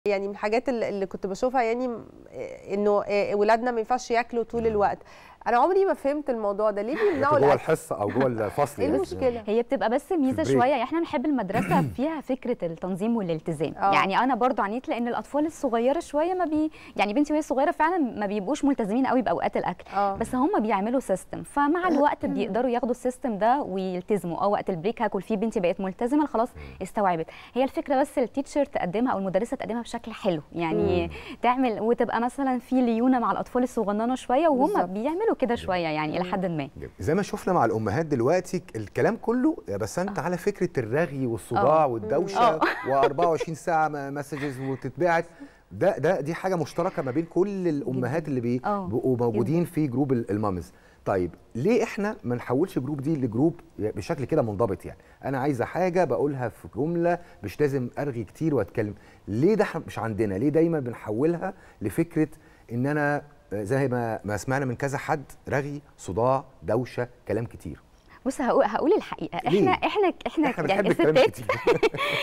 يعني من الحاجات اللي اللي كنت بشوفها يعني م- انه آه، ولادنا ما ينفعش ياكلوا طول الوقت انا عمري ما فهمت الموضوع ده ليه بيمنعوا جوه الاكل الحصه او جوه الفصل ايه يعني. المشكله هي بتبقى بس ميزه البريك. شويه يعني احنا بنحب المدرسه فيها فكره التنظيم والالتزام آه. يعني انا برضو عانيت لان الاطفال الصغيره شويه ما بي يعني بنتي وهي صغيره فعلا ما بيبقوش ملتزمين قوي باوقات الاكل اه بس هم بيعملوا سيستم فمع الوقت بيقدروا ياخدوا السيستم ده ويلتزموا اه وقت البريك هاكل فيه بنتي بقت ملتزمه خلاص استوعبت هي الفكره بس التيتشر تقدمها او المدرسه تقدمها بشكل حلو يعني تعمل وتبقى مثلا في ليونه مع الاطفال الصغننه شويه وهم بالظبط. بيعملوا كده شويه يعني الى حد ما جميل. زي ما شفنا مع الامهات دلوقتي الكلام كله بس انت على فكره الرغي والصداع آه. والدوشه آه. و24 ساعه مسجز وتتبعت ده ده دي حاجه مشتركه ما بين كل الامهات اللي بي- آه. بيبقوا موجودين في جروب ال- المامز طيب ليه احنا ما نحولش جروب دي لجروب بشكل كده منضبط يعني انا عايزه حاجه بقولها في جمله مش لازم ارغي كتير واتكلم ليه ده مش عندنا ليه دايما بنحولها لفكره ان انا زي ما ما سمعنا من كذا حد رغي صداع دوشه كلام كتير بص هقول, هقول الحقيقه ليه؟ احنا احنا احنا, احنا يعني بنحب الكلام الستات كتير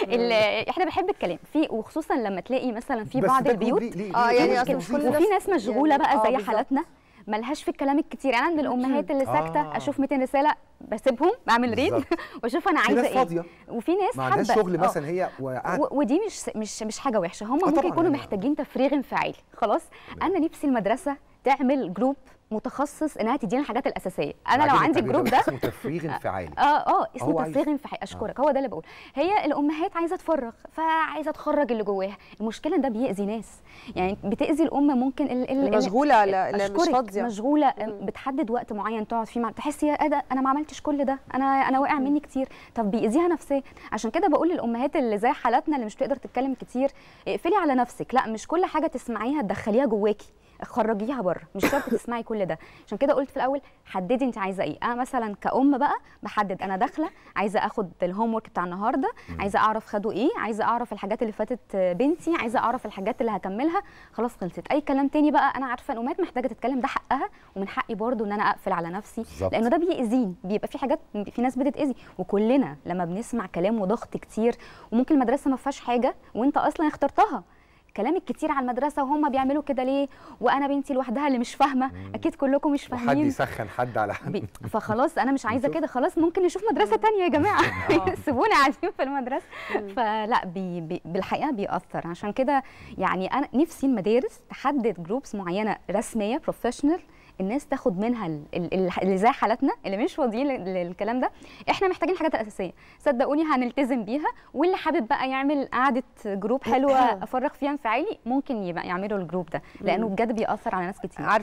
اللي احنا بنحب الكلام في وخصوصا لما تلاقي مثلا في بس بعض ده جروب البيوت ليه- ليه- آه، ليه يعني جروب أصل مش توظيف؟ كل وفي الناس ناس مشغوله يعني- بقى آه، زي بالظبط. حالاتنا ملهاش في الكلام الكتير انا من الامهات اللي ساكته آه. اشوف 200 رساله بسيبهم بعمل ريد بالظبط. واشوف انا في عايزه ناس ايه فاضيه وفي ناس ما عندهاش حابة- شغل آه. مثلا هي وقاعده و- ودي مش مش مش حاجه وحشه هم آه ممكن طبعاً، يكونوا أنا- محتاجين تفريغ انفعالي خلاص انا نفسي المدرسه تعمل جروب متخصص انها تدينا الحاجات الاساسيه انا لو عاجبني عندي التعبير الجروب ده اسمه تفريغ انفعالي اه اه اسمه هو عايز- تفريغ انفعالي اشكرك هو ده اللي بقول هي الامهات عايزه تفرغ فعايزه تخرج اللي جواها المشكله إن ده بيأذي ناس يعني بتأذي الام ممكن ال ال ال- مشغوله لا, لا مش أشكرك، فاضيه مشغوله بتحدد وقت معين تقعد فيه مع تحسي يا ده انا ما عملتش كل ده انا انا واقع مني كتير طب بيأذيها نفسيا عشان كده بقول للامهات اللي زي حالاتنا اللي مش بتقدر تتكلم كتير اقفلي على نفسك لا مش كل حاجه تسمعيها تدخليها جواكي خرجيها بره مش شرط تسمعي كل ده عشان كده قلت في الاول حددي انت عايزه ايه انا مثلا كأم بقى بحدد انا داخله عايزه اخد الهوم ورك بتاع النهارده عايزه اعرف خدوا ايه عايزه اعرف الحاجات اللي فاتت بنتي عايزه اعرف الحاجات اللي هكملها خلاص خلصت اي كلام تاني بقى انا عارفه الامهات محتاجه تتكلم ده حقها ومن حقي برضو ان انا اقفل على نفسي بالظبط. لانه ده بيأذيني بيبقى في حاجات في ناس بتتأذي وكلنا لما بنسمع كلام وضغط كتير وممكن المدرسه ما فيهاش حاجه وانت اصلا اخترتها كلام الكتير على المدرسه وهم بيعملوا كده ليه وانا بنتي لوحدها اللي مش فاهمه اكيد كلكم مش وحد فاهمين يسخن حد على حد بي- فخلاص انا مش عايزه نشوف. كده خلاص ممكن نشوف مدرسه تانية يا جماعه آه. سيبوني قاعدين في المدرسه فلا بي بي بالحقيقه بيأثر عشان كده يعني انا نفسي المدارس تحدد جروبس معينه رسميه بروفيشنال الناس تاخد منها ال- ال- ال- اللي زي حالتنا اللي مش فاضيين لل- للكلام ده احنا محتاجين الحاجات الاساسيه صدقوني هنلتزم بيها واللي حابب بقى يعمل قعده جروب حلوه افرغ فيها انفعالي ممكن يبقى يعملوا الجروب ده لانه بجد بيأثر على ناس كتير